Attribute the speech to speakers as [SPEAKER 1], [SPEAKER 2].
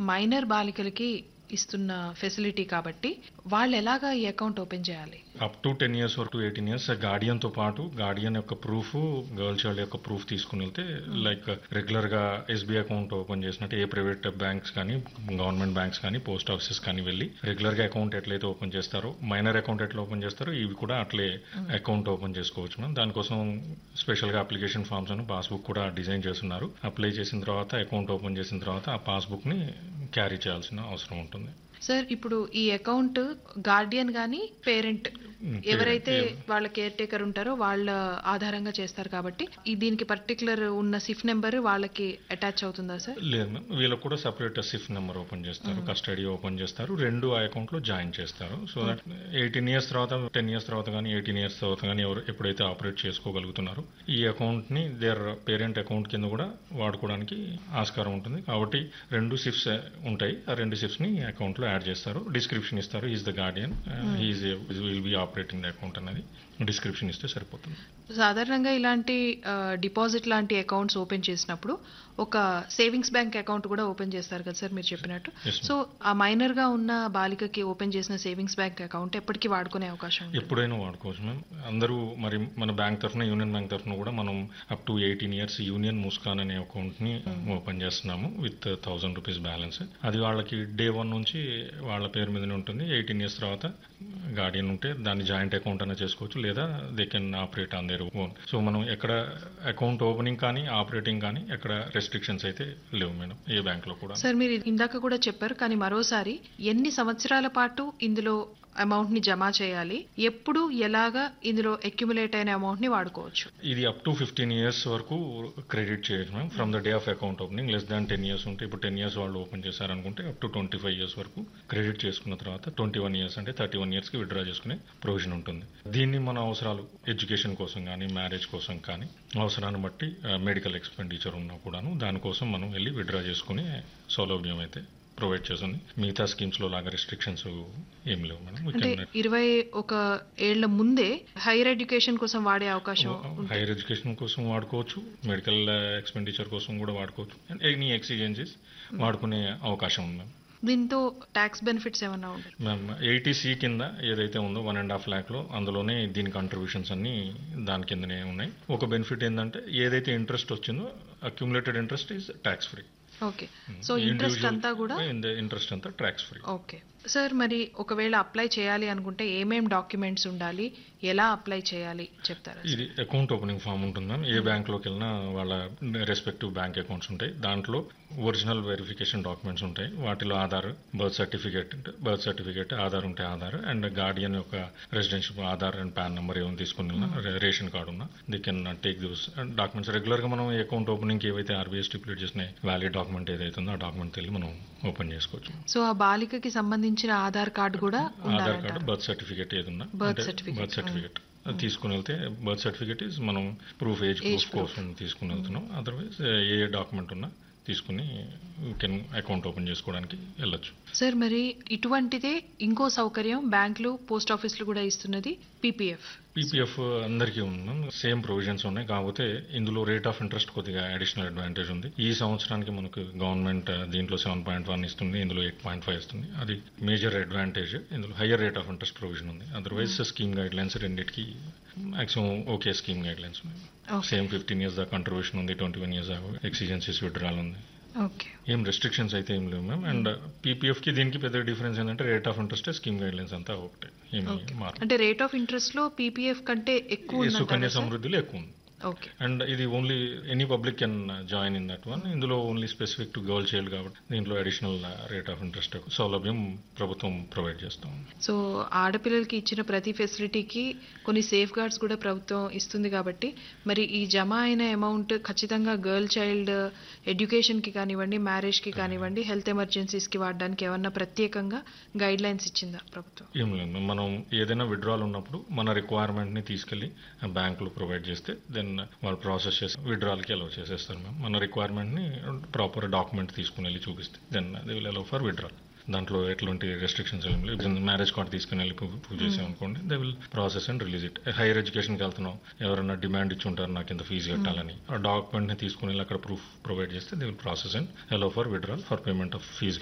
[SPEAKER 1] Minor బాలికలకి ఇస్తున్న facility కాబట్టి వాళ్ళు ఎలాగా ఈ అకౌంట్ ఓపెన్ చేయాలి
[SPEAKER 2] అప్ టు టెన్ ఇయర్స్ వరకు ఎయిటీన్ ఇయర్స్ గార్డియన్తో పాటు గార్డియన్ యొక్క ప్రూఫ్ గర్ల్ చైల్డ్ యొక్క ప్రూఫ్ తీసుకుని వెళ్తే లైక్ రెగ్యులర్గా ఎస్బీఐ అకౌంట్ ఓపెన్ చేసినట్టు ఏ ప్రైవేట్ బ్యాంక్స్ కానీ గవర్నమెంట్ బ్యాంక్స్ కానీ పోస్ట్ ఆఫీసెస్ కానీ వెళ్ళి రెగ్యులర్గా అకౌంట్ ఎట్లయితే ఓపెన్ చేస్తారో మైనర్ అకౌంట్ ఎట్లా ఓపెన్ చేస్తారో ఇవి కూడా అట్లే అకౌంట్ ఓపెన్ చేసుకోవచ్చు మనం దానికోసం స్పెషల్గా అప్లికేషన్ ఫామ్స్ అని పాస్బుక్ కూడా డిజైన్ చేస్తున్నారు అప్లై చేసిన తర్వాత అకౌంట్ ఓపెన్ చేసిన తర్వాత ఆ పాస్బుక్ని క్యారీ చేయాల్సిన అవసరం ఉంటుంది
[SPEAKER 1] సార్ ఇప్పుడు ఈ అకౌంట్ గార్డియన్ గాని పేరెంట్
[SPEAKER 2] Hmm,
[SPEAKER 1] ఎవరైతే
[SPEAKER 2] parent,
[SPEAKER 1] వాళ్ళ కేర్ టేకర్ ఉంటారో వాళ్ళ ఆధారంగా చేస్తారు కాబట్టి ఈ దీనికి పర్టికులర్ ఉన్న సిఫ్ నెంబర్ వాళ్ళకి అటాచ్ అవుతుందా సార్
[SPEAKER 2] లేదు మ్యామ్ వీళ్ళకి కూడా సపరేట్ సిఫ్ నెంబర్ ఓపెన్ చేస్తారు కస్టడీ ఓపెన్ చేస్తారు రెండు ఆ అకౌంట్ లో జాయిన్ చేస్తారు సో దట్ ఎయిటీన్ ఇయర్స్ తర్వాత టెన్ ఇయర్స్ తర్వాత కానీ ఎయిటీన్ ఇయర్స్ తర్వాత కానీ ఎవరు ఎప్పుడైతే ఆపరేట్ చేసుకోగలుగుతున్నారో ఈ అకౌంట్ ని దేర్ పేరెంట్ అకౌంట్ కింద కూడా వాడుకోవడానికి ఆస్కారం ఉంటుంది కాబట్టి రెండు సిఫ్స్ ఉంటాయి ఆ రెండు సిఫ్స్ ని అకౌంట్ లో యాడ్ చేస్తారు డిస్క్రిప్షన్ ఇస్తారు is the guardian is will be operating the account అనేది డిస్క్రిప్షన్ ఇస్తే సరిపోతుంది
[SPEAKER 1] సాధారణంగా ఇలాంటి డిపాజిట్ లాంటి అకౌంట్స్ ఓపెన్ చేసినప్పుడు ఒక సేవింగ్స్ బ్యాంక్ అకౌంట్ కూడా ఓపెన్ చేస్తారు కదా సార్ మీరు చెప్పినట్టు
[SPEAKER 2] Yes, ma'am.
[SPEAKER 1] సో ఆ మైనర్ గా ఉన్న బాలికకి ఓపెన్ చేసిన సేవింగ్స్ బ్యాంక్ అకౌంట్ ఎప్పటికీ వాడుకునే అవకాశం ఉంది
[SPEAKER 2] ఎప్పుడైనా వాడుకోవచ్చు మ్యామ్ అందరూ మరి మన బ్యాంక్ తరఫున యూనియన్ బ్యాంక్ తరఫున కూడా మనం up to eighteen years union Muskan అనే అకౌంట్ ని ఓపెన్ చేస్తున్నాము విత్ థౌసండ్ రూపీస్ బ్యాలెన్స్ అది వాళ్ళకి డే వన్ నుంచి వాళ్ళ పేరు మీదనే ఉంటుంది ఎయిటీన్ ఇయర్స్ తర్వాత గార్డియన్ ఉంటే దాన్ని జాయింట్ అకౌంట్ అనే చేసుకోవచ్చు లేదా they can operate on their own so మనం ఎక్కడ అకౌంట్ ఓపెనింగ్ కానీ ఆపరేటింగ్ కానీ ఎక్కడ రెస్ట్రిక్షన్స్ అయితే లేవు మేడం ఏ బ్యాంక్ లో కూడా
[SPEAKER 1] సార్ మీరు ఇందాక కూడా చెప్పారు కానీ మరోసారి ఎన్ని సంవత్సరాల పాటు ఇందులో అమౌంట్ ని జమ చేయాలి ఎప్పుడు ఎలాగా ఇందులో అక్యుములేట్ అయిన అమౌంట్ ని వాడుకోవచ్చు
[SPEAKER 2] ఇది అప్ టు ఫిఫ్టీన్ ఇయర్స్ వరకు క్రెడిట్ చేయొచ్చు ma'am from the day of account opening less than ten years ఉంటే ఇప్పుడు టెన్ ఇయర్స్ వాళ్ళు ఓపెన్ చేశారనుకుంటే up to twenty five years వరకు క్రెడిట్ చేసుకున్న తర్వాత ట్వంటీ వన్ ఇయర్స్ అంటే థర్టీ వన్ ఇయర్స్కి విత్డ్రా చేసుకునే ప్రొవిజన్ ఉంటుంది దీన్ని మన అవసరాలు ఎడ్యుకేషన్ కోసం కానీ మ్యారేజ్ కోసం కానీ అవసరాన్ని బట్టి మెడికల్ ఎక్స్పెండిచర్ ఉన్నా కూడాను దానికోసం మనం వెళ్ళి విత్డ్రా చేసుకునే సౌలభ్యం అయితే ప్రొవైడ్ చేస్తుంది మిగతా స్కీమ్స్ లో లాగా రెస్ట్రిక్షన్స్ ఏం లేవు మేడం We
[SPEAKER 1] అంటే
[SPEAKER 2] can-
[SPEAKER 1] ఇరవై ఒక ఏళ్ల ముందే హైయర్ ఎడ్యుకేషన్ కోసం వాడే అవకాశం ఉంటుంది.
[SPEAKER 2] హైయర్ ఎడ్యుకేషన్ కోసం వాడుకోవచ్చు మెడికల్ ఎక్స్పెండిచర్ కోసం కూడా వాడుకోవచ్చు అండ్ ఎనీ ఎక్సిజెన్సీస్ వాడుకునే అవకాశం ఉంది మ్యామ్
[SPEAKER 1] దీంతో ట్యాక్స్ బెనిఫిట్స్ ఏమన్నా ఉంటాయి
[SPEAKER 2] మ్యామ్ ఎయిటీసీ కింద ఏదైతే ఉందో వన్ అండ్ హాఫ్ ల్యాక్లో అందులోనే దీని కంట్రిబ్యూషన్స్ అన్ని దాని కిందనే ఉన్నాయి ఒక బెనిఫిట్ ఏంటంటే ఏదైతే ఇంట్రెస్ట్ వచ్చిందో accumulated interest is tax free
[SPEAKER 1] okay so interest అంతా కూడా
[SPEAKER 2] ఇంట్రెస్ట్ అంతా ట్యాక్స్ ఫ్రీ
[SPEAKER 1] ఓకే సార్ మరి ఒకవేళ అప్లై చేయాలి అనుకుంటే ఏమేం డాక్యుమెంట్స్ ఉండాలి ఎలా అప్లై చేయాలి చెప్తారా సార్?
[SPEAKER 2] ఇది అకౌంట్ ఓపెనింగ్ ఫామ్ ఉంటుంది మ్యామ్ ఏ బ్యాంక్లోకి వెళ్ళినా వాళ్ళ రెస్పెక్టివ్ బ్యాంక్ అకౌంట్స్ ఉంటాయి దాంట్లో ఒరిజినల్ వెరిఫికేషన్ డాక్యుమెంట్స్ ఉంటాయి వాటిలో Aadhaar birth certificate birth certificate Aadhaar ఉంటే ఆధార్ అండ్ గార్డియన్ యొక్క residential Aadhaar and PAN number ఏమైనా తీసుకుని ఉన్నా, రే- రేషన్ కార్డు ఉన్నా they can take this documents రెగ్యులర్గా మనం అకౌంట్ ఓపెనింగ్ ఏవైతే ఆర్బీఐ స్టిపులేట్ చేసిన వ్యాలిడ్ డాక్యుమెంట్ ఏదైతే ఉందో ఆ డాక్యుమెంట్ వెళ్ళి మనం ఓపెన్ చేసుకోవచ్చు
[SPEAKER 1] సో ఆ బాలికకి సంబంధించిన ఆధార్ కార్డు కూడా
[SPEAKER 2] ఆధార్
[SPEAKER 1] ఉండాలంటారు
[SPEAKER 2] కార్డు బర్త్ సర్టిఫికేట్ ఏది ఉన్నా
[SPEAKER 1] Birth certificate.
[SPEAKER 2] బర్త్ సర్టిఫికేట్ అది తీసుకుని వెళ్తే బర్త్ సర్టిఫికేట్ ఇస్ మనం ప్రూఫ్ ఏజ్
[SPEAKER 1] Age
[SPEAKER 2] ప్రూఫ్ కోసం తీసుకుని వెళ్తున్నాం అదర్వైజ్ ఏ డాక్యుమెంట్ ఉన్నా తీసుకుని కెన్ అకౌంట్ ఓపెన్ చేసుకోవడానికి వెళ్ళొచ్చు
[SPEAKER 1] సార్ మరి ఇటువంటిదే ఇంకో సౌకర్యం బ్యాంకులు పోస్ట్ ఆఫీసులు కూడా ఇస్తున్నది పీపీఎఫ్
[SPEAKER 2] పీపీఎఫ్ అందరికీ ఉంది సేమ్ ప్రొవిజన్స్ ఉన్నాయి కాకపోతే ఇందులో రేట్ ఆఫ్ ఇంట్రెస్ట్ కొద్దిగా అడిషనల్ అడ్వాంటేజ్ ఉంది ఈ సంవత్సరానికి మనకు గవర్నమెంట్ దీంట్లో సెవెన్ పాయింట్ వన్ ఇస్తుంది ఇందులో ఎయిట్ పాయింట్ ఫైవ్ ఇస్తుంది అది మేజర్ అడ్వాంటేజ్ ఇందులో higher rate of interest provision ఉంది అదర్వైజ్ స్కీమ్ గైడ్ లైన్స్ రెండింటికి maximum okay scheme guidelines ఉన్నాయి
[SPEAKER 1] Okay.
[SPEAKER 2] సేమ్ ఫిఫ్టీన్ ఇయర్స్ దాకా కంట్రిబ్యూషన్ ఉంది ట్వంటీ వన్ ఇయర్స్ దాకా ఎక్సిజెన్సీస్ విడ్రాల్ ఉంది
[SPEAKER 1] ఓకే
[SPEAKER 2] ఏం రెస్ట్రిక్షన్స్ అయితే ఏం లేవు మ్యామ్ అండ్ పీపీఎఫ్కి దీనికి పెద్ద డిఫరెన్స్ ఏంటంటే rate of interest scheme guidelines అంతా ఒకటే ఏమి మార్పు
[SPEAKER 1] అంటే రేట్ ఆఫ్ ఇంట్రెస్ట్ లో పీపీఎఫ్ కంటే ఎక్కువ
[SPEAKER 2] ఈ సుకన్య
[SPEAKER 1] ఉందంటారా సార్?
[SPEAKER 2] సమృద్ధిలో ఎక్కువ ఉంది
[SPEAKER 1] ఓకే
[SPEAKER 2] అండ్ ఇది only any public can join in that one ఇందులో only specific to girl child కాబట్టి దీంట్లో అడిషనల్ రేట్ ఆఫ్ ఇంట్రెస్ట్ సౌలభ్యం ప్రభుత్వం ప్రొవైడ్ చేస్తాం
[SPEAKER 1] సో ఆడపిల్లలకి ఇచ్చిన ప్రతి ఫెసిలిటీకి కొన్ని సేఫ్ గార్డ్స్ కూడా ప్రభుత్వం ఇస్తుంది కాబట్టి మరి ఈ జమ అయిన అమౌంట్ ఖచ్చితంగా గర్ల్ చైల్డ్ ఎడ్యుకేషన్కి కానివ్వండి మ్యారేజ్కి కానివ్వండి హెల్త్ ఎమర్జెన్సీస్కి వాడడానికి ఏమన్నా ప్రత్యేకంగా గైడ్ లైన్స్ ఇచ్చిందా ప్రభుత్వం
[SPEAKER 2] ఏం లేదు మనం ఏదైనా విడ్రాల్ ఉన్నప్పుడు మన రిక్వైర్మెంట్ని తీసుకెళ్ళి బ్యాంకులు ప్రొవైడ్ చేస్తే దెన్ వాళ్ళు ప్రాసెస్ చేసి విడ్రాల్కి అలౌ చేసేస్తారు మ్యామ్ మన రిక్వైర్మెంట్ని ప్రాపర్ డాక్యుమెంట్ తీసుకుని వెళ్ళి చూపిస్తే then they will allow for withdrawal దాంట్లో ఎటువంటి రెస్ట్రిక్షన్స్ ఏం లేవు మ్యారేజ్ కార్డ్ తీసుకుని వెళ్ళి ప్రూవ్ చేసామనుకోండి they will process and release it higher ఎడ్యుకేషన్కి వెళ్తున్నాం ఎవరైనా డిమాండ్ ఇచ్చి ఉంటారు నాకు ఇంత ఫీజు కట్టాలని ఆ డాక్యుమెంట్ని తీసుకుని వెళ్ళి అక్కడ ప్రూఫ్ ప్రొవైడ్ చేస్తే they will process and allow for withdrawal for payment of fee